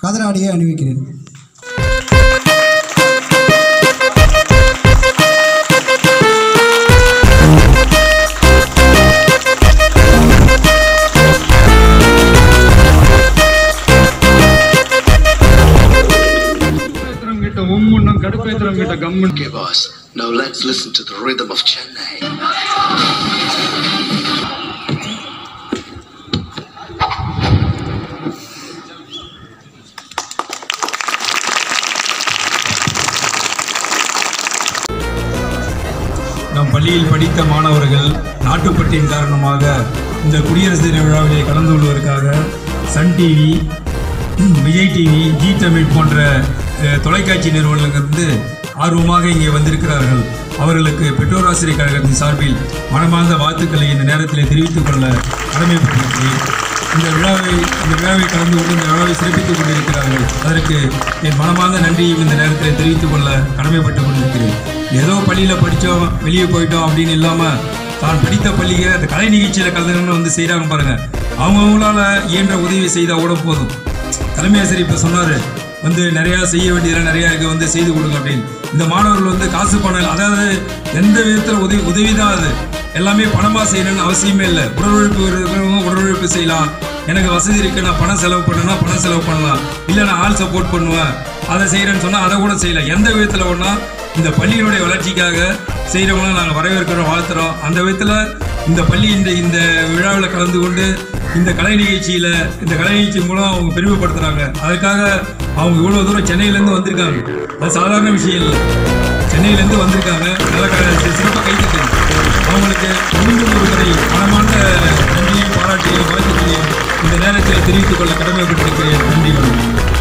கதராடியை அணிவிக்கிறேன் கடுப்பேத்திரம் கிட்ட உம்முன்னும் கடுப்பேத்திரம் கிட்ட கம்முன்னு Okay, boss. Now let's listen to the rhythm of Chennai. நம் பள்ளியில் படித்த மாணவர்கள் நாட்டுப்பட்டின் காரணமாக இந்த குடியரசு தின விழாவிலே கலந்து கொள்வதற்காக Sun TV Vijay TV Zee Tamil போன்ற அஹ், தொலைக்காட்சி நிறுவனங்களிலிருந்து ஆர்வமாக இங்கே வந்திருக்கிறார்கள் அவர்களுக்கு பெற்றோர் ஆசிரியர் கழகத்தின் சார்பில் மனமார்ந்த வாழ்த்துக்களை இந்த நேரத்தில் தெரிவித்துக் கொள்ள கடமைப்பட்டிருக்கிறேன் இந்த விழாவை இந்த விழாவை கலந்து கொண்டு இந்த விழாவை சிறப்பித்துக் கொண்டிருக்கிறார்கள் அதற்கு என் மனமார்ந்த நன்றியும் இந்த நேரத்தில் தெரிவித்துக் கொள்ள கடமைப்பட்டுக் கொண்டிருக்கிறேன் ஏதோ பள்ளியில் படித்தோம் வெளியே போயிட்டோம் அப்படின்னு இல்லாமல் தான் படித்த பள்ளியை அந்த கலை நிகழ்ச்சியில் கலந்துக்கணும்னு வந்து செய்கிறாங்க பாருங்க அவங்கவுங்களால இயன்ற உதவி செய்தால் கூட போதும் தலைமை ஆசிரியர் இப்போ சொன்னார் வந்து நிறையா செய்ய வேண்டியதெல்லாம் நிறையா இருக்கு வந்து செய்து கொடுங்க அப்படின்னு இந்த மாணவர்கள் வந்து காசு பணம் அதாவது எந்த விதத்தில் உதவி உதவி தான் அது எல்லாமே பணமாக செய்யணும்னு அவசியமே இல்லை உடல் உழைப்பு இருக்கிறவங்க உடல் உழைப்பு செய்யலாம் எனக்கு வசதி இருக்கு நான் பணம் செலவு பண்ணணும்னா பணம் செலவு பண்ணலாம் இல்லை நான் ஆள் சப்போர்ட் பண்ணுவேன் அதை செய்கிறேன்னு சொன்னால் அதை கூட செய்யலாம் எந்த விதத்தில் ஒன்றா இந்த பள்ளியினுடைய வளர்ச்சிக்காக செய்கிறவங்கள நாங்கள் வரவேற்கிறோம் வாழ்த்துறோம் அந்த விதத்தில் இந்த பள்ளி இந்த இந்த விழாவில் கலந்து கொண்டு இந்த கலை நிகழ்ச்சியில் இந்த கலை நிகழ்ச்சி மூலம் அவங்க பெருமைப்படுத்துகிறாங்க அதுக்காக அவங்க இவ்வளோ தூரம் சென்னையிலேருந்து வந்திருக்காங்க அது சாதாரண விஷயம் இல்லை சென்னையிலேருந்து வந்திருக்காங்க நல்ல க- சிறப்பாக கைத்தட்டு அவங்களுக்கு மீண்டும் ஒரு முறை மனமார்ந்த நன்றியும் பாராட்டியும் வாழ்த்துக்களையும் இந்த நேரத்தில் தெரிவித்துக் கொள்ள கடமைப்பட்டிருக்கிறேன் நன்றி வணக்கம்